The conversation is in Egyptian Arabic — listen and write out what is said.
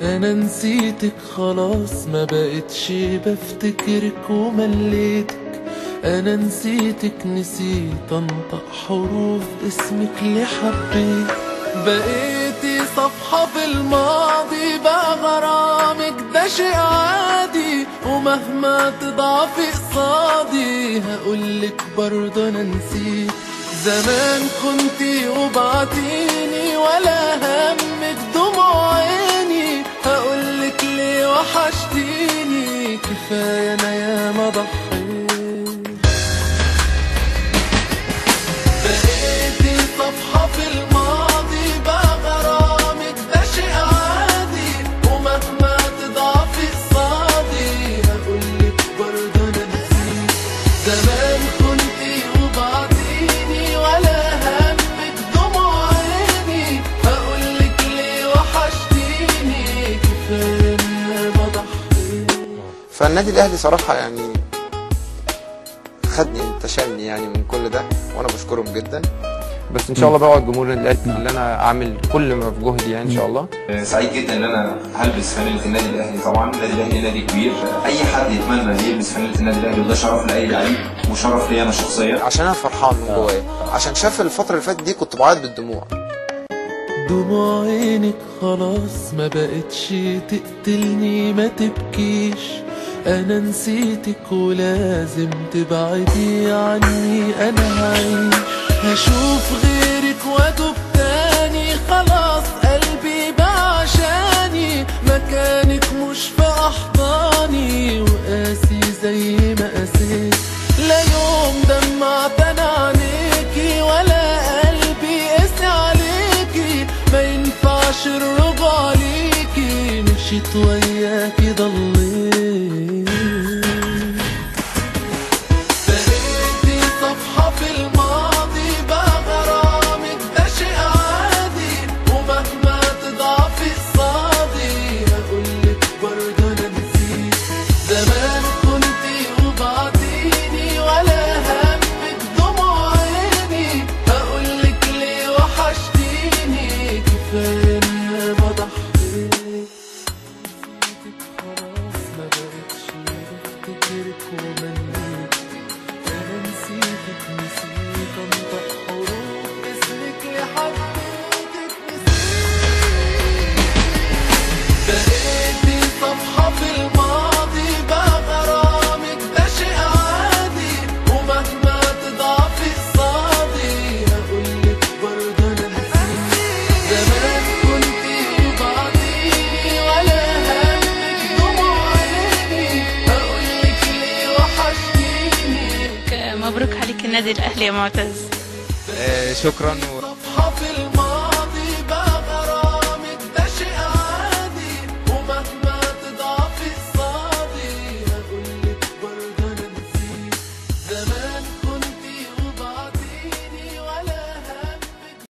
انا نسيتك خلاص ما بقتش بفتكرك ومليتك انا نسيتك نسيت انطق حروف اسمك اللي حبيت بقيتي صفحة في الماضي بقى غرامك ده شيء عادي ومهما تضعفي قصادي هقولك برضه انا نسيت زمان كنتي وبعتيني ولا همك دموع عيني هقولك ليه وحشتيني كفاية انا ياما ضحيت بقيتي صفحة في الماضي بقى غرامك ده شيء عادي ومهما تضعفي قصادي هقولك برضه انا نسيت زمان كنتي وبعتيني ولا همك دموع عيني هقولك ليه وحشتيني كفاية انا ما ضحيت فالنادي الاهلي صراحه يعني خدني انتشلني يعني من كل ده وانا بشكرهم جدا بس ان شاء الله بوعد جمهور النادي الاهلي ان انا اعمل كل ما في جهدي يعني ان شاء الله سعيد جدا ان انا هلبس فانيله النادي الاهلي طبعا النادي الاهلي نادي كبير اي حد يتمنى يلبس فانيله النادي الاهلي وده شرف لاي لعيب وشرف لي انا شخصيا عشان انا فرحان من جوايا عشان شاف الفتره اللي فاتت دي كنت بعيط بالدموع دموع عينك خلاص ما بقتش تقتلني ما تبكيش انا نسيتك ولازم تبعدي عني انا هعيش هشوف غيرك واتوب تاني خلاص قلبي بقى عشاني مكانك مش في احضاني وقاسي زي ما قاسيت لا يوم دمعت انا عليكي ولا قلبي قاسي عليكي ما ينفعش الرجوع ليكي مشيت وياكي ضليت بقيتي صفحة في الماضي بقى غرامك ده شيء عادي ومهما تضعفي قصادي هقولك برضه انا نسيت زمان كنتي وبعتيني ولا همك دموع عيني هقولك ليه وحشتيني كفاية انا ما ضحيت نسيتك خلاص ما بقتش بفتكرك ومنيت انا نسيتك نسيت انطق حروف اسمك اللي حبيتك نسيت بقيتي صفحة في الماضي بقى غرامك ده شيء عادي ومهما تضعفي قصادي هقولك برضه انا نسيت زمان كنتي وبعديني ولا همك دموع عيني هقولك ليه وحشتيني مبروك عليك النادي الاهلي يا معتز آه، شكرا